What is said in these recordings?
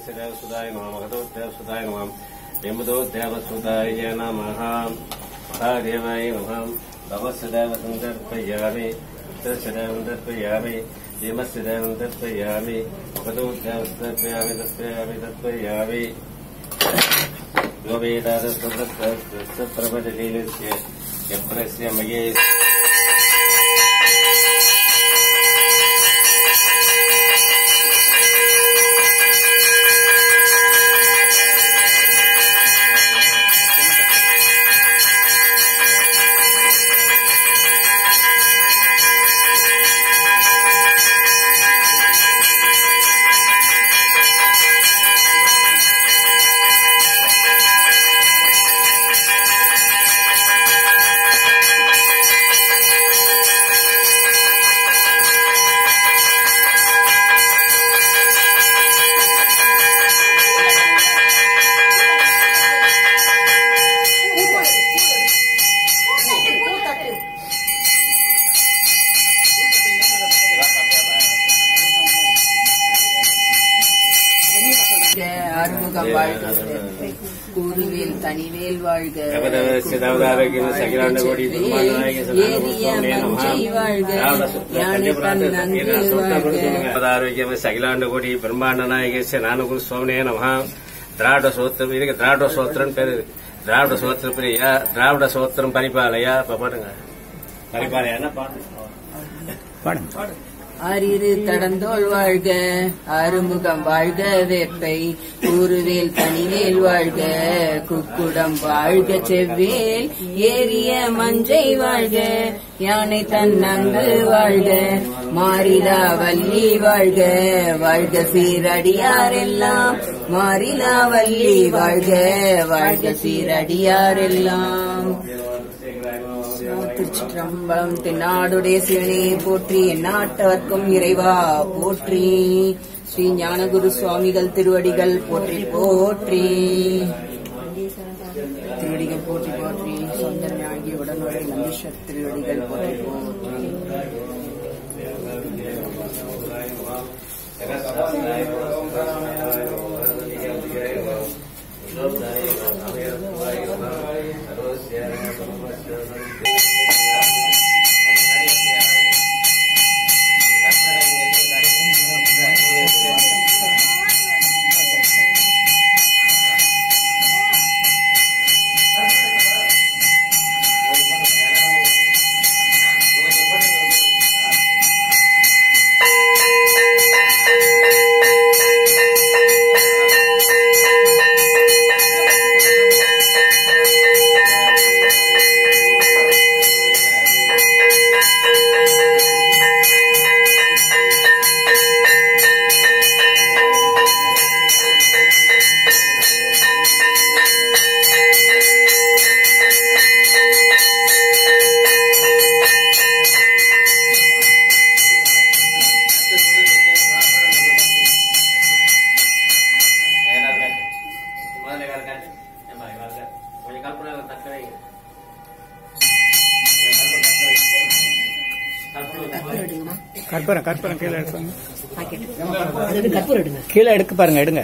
தேவசுதாய நம மகதோ தேவசுதாய நமம் எமுதோ தேவசுதாய நம மகாதேவாய நமம் பவச தேவதம் தர்ப்பயாமி உத்தரசதேவம் தர்ப்பயாமி பீமசதேவம் தர்ப்பயாமி மகதோ தேவஸ் தர்ப்பயாமி தர்ப்பயாமி தர்ப்பயாமி गोवेदादप्रभजलीलस्य यप्रस्य मये ஆறுமுகம் வாழ்க கூறுவேல் தனிவேல் வாழ்க கவதவசிதாவதாரகின சகிலாண்ட கோடி பிரம்மாண்டநாயகி ஏறிய மஞ்சை வாழ்க யானை தன் நன்கு வாழ்க ஆரோக்கியம் சகிலாண்ட கோடி பிரம்மாண்ட நாயகேச நானகுரு சுவாமினே நம திராவிட சோத்திரம் இதுக்கு திராவிட சோத்திரம் பேரு திராவிட சோத்திர பிரியா திராவிட சோத்திரம் பரிபாலையா இப்ப பாருங்க பரிபாலையா என்ன பாடு ஆறிரு தடந்தோள் வாழ்க ஆறுமுகம் வாழ்க வேப்பை கூறுவேல் தனிவேல் வாழ்க குக்குடம் வாழ்க செவ்வேல் ஏறிய மஞ்சை வாழ்க யானை தன் நங்கு வாழ்க மாறிலா வள்ளி வாழ்க வாழ்க சீரடியாரெல்லாம் மாறிலா வள்ளி வாழ்க வாழ்க சீரடியாரெல்லாம் திருச்சிற்றம்பலம் தென்னாடுடைய சிவனே போற்றி எந்நாட்டவர்க்கும் இறைவா போற்றி ஸ்ரீ ஞானகுரு சுவாமிகள் திருவடிகள் போற்றி போற்றி திருவடிகள் போற்றி போற்றி சொந்த ஞாகி உடனுடைய நந்தீஸ்வர் திருவடிகள் போற்றி போற்றி கொஞ்சம் கற்பனை தக்க வைங்க கற்பூரம் கற்பூரம் கீழே எடுப்பாங்க கீழே எடுக்க பாருங்க எடுங்க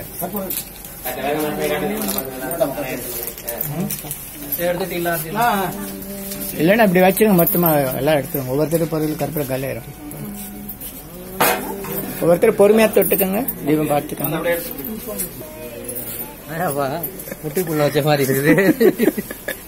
இல்லைன்னா இப்படி வச்சுருங்க மொத்தமா எல்லாம் எடுத்துருங்க ஒவ்வொருத்தரும் பொருள் கற்பூரம் கல்யாயிரும் ஒவ்வொருத்தர் பொறுமையா தொட்டுக்கங்க தீபம் பார்த்துக்கங்க முட்டுக்குள்ள வச்ச மாதிரி இருக்குது